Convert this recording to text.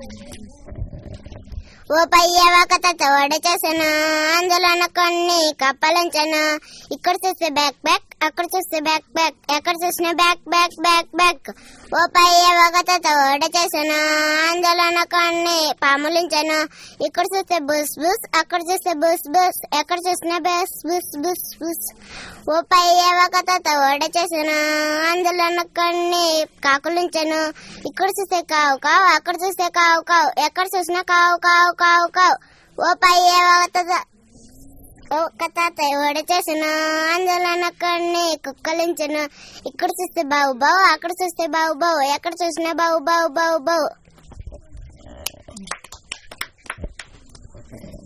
ఓ పయ్యవ కథ తోడ చేసను అందులోన కొన్ని కప్పలుంచను ఇక్కడ చూస్తే బ్యాక్ బ్యాక్ అక్కడ చూస్తే బ్యాక్ బ్యాక్ ఎక్కడ చూసిన బ్యాక్ బ్యాక్ బ్యాక్ బ్యాక్ ఓ పయ్యవ కథ తోడ చేసను అందులోన కొన్ని పాములుంచను ఇక్కడ చూస్తే బుస్ బుస్ అక్కడ చూస్తే బుస్ బుస్ ఎక్కడ చూసిన బస్ బుస్ బుస్ బుస్ ఓ పయ్యవ కథ తోడ చేసను అందులోన కొన్ని కాకులుంచను ఇక్కడ చూస్తే కావు కావు అక్కడ చూస్తే కావు కావు ఎక్కడ చూసినా కావు కావు కావు కావు ఓ పయ్యవ కథ ఒక తాత ఓడ చేసిన అందులో కొన్ని కుక్కలించను ఇక్కడ చూస్తే బావు బావు అక్కడ చూస్తే బావు బావు ఎక్కడ చూసినా బావు బావు బావు బావు